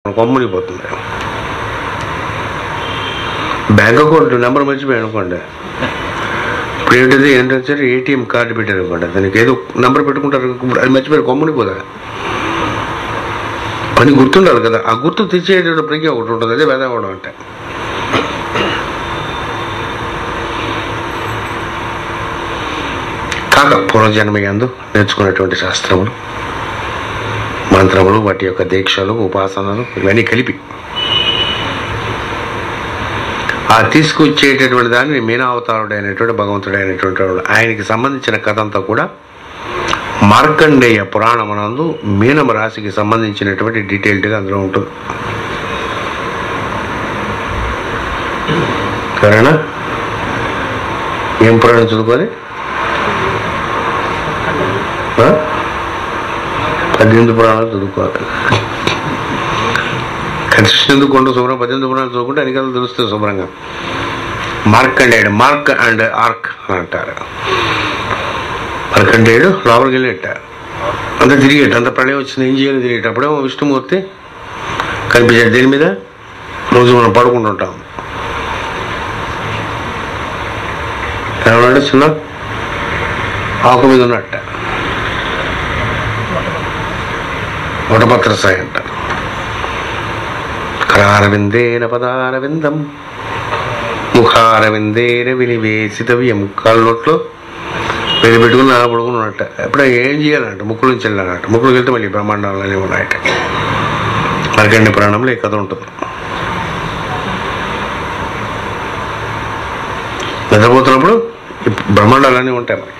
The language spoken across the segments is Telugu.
కొమ్మునిపోతుంది బ్యాంక్ అకౌంట్ నెంబర్ మర్చిపోయి అనుకోండి ఇప్పుడు ఏంటిది ఏంటంటే ఏటీఎం కార్డు పెట్టారు అనుకోండి దానికి ఏదో నెంబర్ పెట్టుకుంటారు అది మర్చిపోయారు కొమ్మునిపోదా పని గుర్తుండాలి కదా ఆ గుర్తు తెచ్చేటువంటి ప్రజ్ఞ ఒకటి ఉంటుంది అదే వేదవడం అంటే కాక పూర్వజన్మ యందు నేర్చుకున్నటువంటి శాస్త్రములు మంత్రములు వాటి యొక్క దీక్షలు ఉపాసనలు ఇవన్నీ కలిపి ఆ తీసుకొచ్చేటటువంటి దాన్ని మీనావతారుడు అయినటువంటి భగవంతుడు అయినటువంటి వాడు ఆయనకి సంబంధించిన కథ అంతా కూడా మార్కండేయ పురాణమునందు మీనమ రాశికి సంబంధించినటువంటి డీటెయిల్డ్గా అందులో ఉంటుంది సరేనా ఏం పురాణం చదువుకోవాలి ఆ? పద్దెనిమిది పురాణాలు చదువుకోవాలి కృష్ణుడు కొండ శుభ్రం పద్దెనిమిది పురాణాలు చదువుకుంటే అన్ని కథలు తెలుస్తాయి శుభ్రంగా మార్కండేయుడు మార్క్ అండ్ ఆర్క్ అని అంటారు మార్కండేయుడు లోపలికి వెళ్ళేట అంత తిరిగేట అంత ప్రళయం వచ్చింది ఏం చేయాలి తిరిగేట అప్పుడేమో విష్ణుమూర్తి కనిపించాడు దేని మీద రోజు మనం పడుకుంటుంటాం ఏమన్నాడు చిన్న ఆకు మీద ఉన్నట్ట వటపత్ర సాయి అంటారు కరారవిందేన పదారవిందం ముఖారవిందేన వినివేసితవ్యం కాళ్ళొట్లో వెళ్ళి పెట్టుకుని నా పడుకుని ఉన్నట్ట ఎప్పుడో ఏం చేయాలంట ముక్కుల నుంచి వెళ్ళాలంట ముక్కులకు వెళ్తే మళ్ళీ బ్రహ్మాండాలనే ఉన్నాయట మార్కండి పురాణంలో ఈ కథ ఉంటుంది నిద్రపోతున్నప్పుడు ఈ బ్రహ్మాండాలన్నీ ఉంటాయి మనకి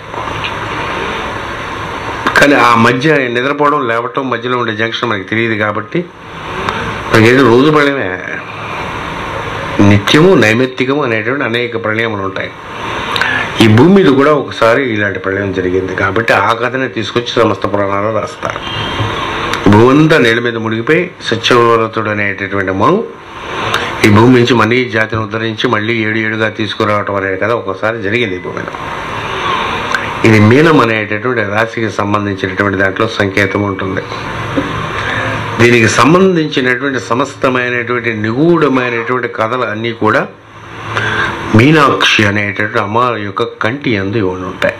కానీ ఆ మధ్య నిద్రపోవడం లేవటం మధ్యలో ఉండే జంక్షన్ మనకి తెలియదు కాబట్టి మనకి ఏదో రోజు ప్రళయమే నిత్యము నైమిత్తికము అనేటువంటి అనేక ప్రళయములు ఉంటాయి ఈ భూమి మీద కూడా ఒకసారి ఇలాంటి ప్రళయం జరిగింది కాబట్టి ఆ కథనే తీసుకొచ్చి సమస్త పురాణాలు రాస్తారు భూమి అంతా నీళ్ళ మీద మునిగిపోయి సత్యవ్రతుడు అనేటటువంటి మనం ఈ భూమి నుంచి మళ్ళీ జాతిని ఉద్ధరించి మళ్ళీ ఏడు ఏడుగా తీసుకురావటం అనేది కదా ఒకసారి జరిగింది ఈ భూమి మీద ఇది మీనం అనేటటువంటి రాశికి సంబంధించినటువంటి దాంట్లో సంకేతం ఉంటుంది దీనికి సంబంధించినటువంటి సమస్తమైనటువంటి నిగూఢమైనటువంటి కథలు అన్నీ కూడా మీనాక్షి అనేటటువంటి అమ్మ యొక్క కంటి అందు ఇవన్నీ ఉంటాయి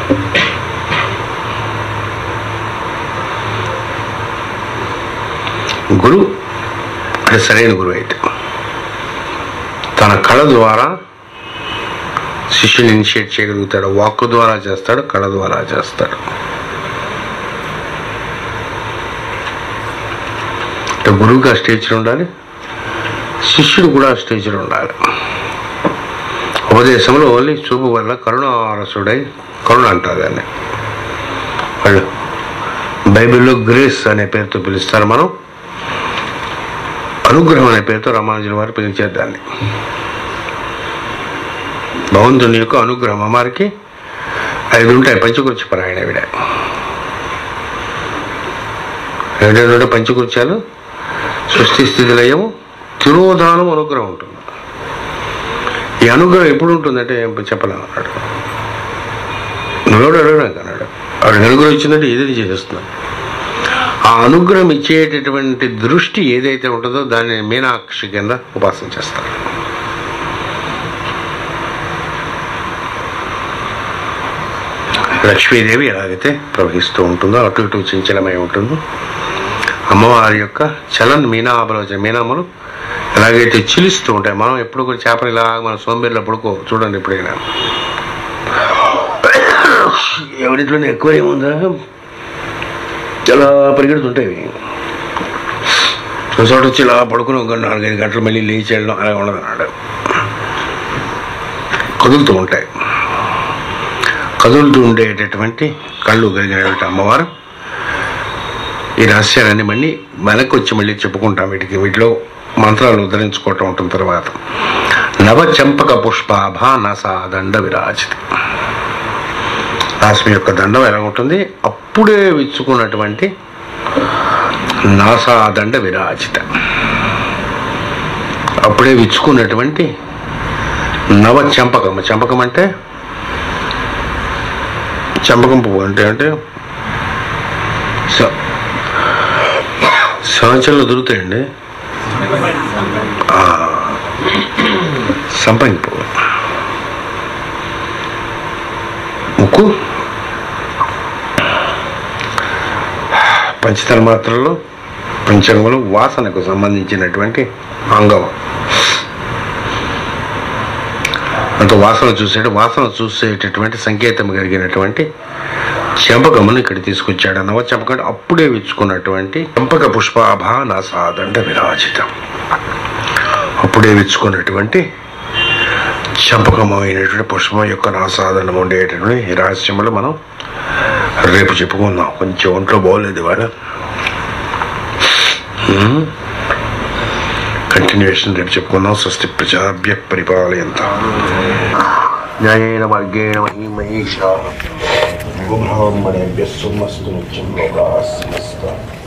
గురు అది సరైన గురువు అయితే తన కళ ద్వారా శిష్యుని ఇనిషియేట్ చేయగలుగుతాడు వాక్ ద్వారా చేస్తాడు కళ ద్వారా చేస్తాడు అంటే గురువుకి ఆ స్టేజ్లో ఉండాలి శిష్యుడు కూడా ఆ స్టేజ్లో ఉండాలి ఉపదేశంలో ఓన్లీ చూపు వల్ల కరుణారసుడై కరుణ అంటారు దాన్ని వాళ్ళు బైబిల్లో గ్రేస్ అనే పేరుతో పిలుస్తారు మనం అనుగ్రహం అనే పేరుతో రామానుజుల వారు పిలిచారు దాన్ని భగవంతుని యొక్క అనుగ్రహం అమ్మారికి ఐదు ఉంటాయి పంచకృత్య పరాయణ విడ ఏడేడు పంచకృత్యాలు సృష్టి స్థితి లయము తిరోధానం అనుగ్రహం ఉంటుంది ఈ అనుగ్రహం ఎప్పుడు ఉంటుందంటే ఏం చెప్పలేము అన్నాడు నువ్వెవడు అడగడానికి అన్నాడు ఆవిడ అనుగ్రహం ఇచ్చిందంటే ఏదైతే చేసేస్తున్నాడు ఆ అనుగ్రహం ఇచ్చేటటువంటి దృష్టి ఏదైతే ఉంటుందో దాన్ని మీనాక్షి కింద ఉపాసన చేస్తారు లక్ష్మీదేవి ఎలాగైతే ప్రవహిస్తూ ఉంటుందో అటు ఇటు చించలమై ఉంటుందో అమ్మవారి యొక్క చలన్ మీనాభలోచన మీనామలు ఎలాగైతే చిలుస్తూ ఉంటాయి మనం ఎప్పుడు కూడా చేపలు ఇలా మన సోంబేర్లో పడుకో చూడండి ఎప్పుడైనా ఎవరింట్లోనే ఎక్కువ ఏముందా చాలా పరిగెడుతుంటాయి ఇవి. ఒక చోట వచ్చి ఇలా పడుకుని ఒక నాలుగైదు గంటలు మళ్ళీ లేచి వెళ్ళడం అలా ఉండదు అన్నాడు కదులుతూ ఉంటాయి కదులుతూ ఉండేటటువంటి కళ్ళు కలిగినటువంటి అమ్మవారు ఈ రహస్యాలన్నీ మళ్ళీ వెనక్కి వచ్చి మళ్ళీ చెప్పుకుంటాం వీటికి వీటిలో మంత్రాలు ఉద్ధరించుకోవటం ఉంటుంది తర్వాత నవ చంపక పుష్పాభ నసా దండ విరాజిత రాశ్మి యొక్క దండం ఎలా ఉంటుంది అప్పుడే విచ్చుకున్నటువంటి నాసా దండ విరాజిత అప్పుడే విచ్చుకున్నటువంటి నవ చంపకం చంపకం అంటే చంపకం పువ్వు అంటే అంటే స- సంవత్సరంలో దొరుకుతాయండి ఆ, సంపంగి పువ్వు ముక్కు పంచతర మాత్రలు పంచంగములు వాసనకు సంబంధించినటువంటి అంగం అంత వాసన చూసాడు వాసన చూసేటటువంటి సంకేతం కలిగినటువంటి చెంపకమును ఇక్కడ తీసుకొచ్చాడు అన్నవ చెంపకం అప్పుడే విచ్చుకున్నటువంటి చెంపక పుష్పాభా నాసాదండ విరాజితం అప్పుడే విచ్చుకున్నటువంటి చంపకమైనటువంటి పుష్పం యొక్క నాసాదనం ఉండేటటువంటి ఈ రహస్యములు మనం రేపు చెప్పుకుందాం కొంచెం ఒంట్లో బాగోలేదు ఇవాళ కంటిన్యూషన్ రేపు చెప్పుకుందాం స్వస్తి ప్రజాభ్య పరిపాలయంత న్యాయేన మార్గేణ మహీ మహేష బ్రాహ్మణేభ్య సుమస్తు నిత్యం లోకా సమస్త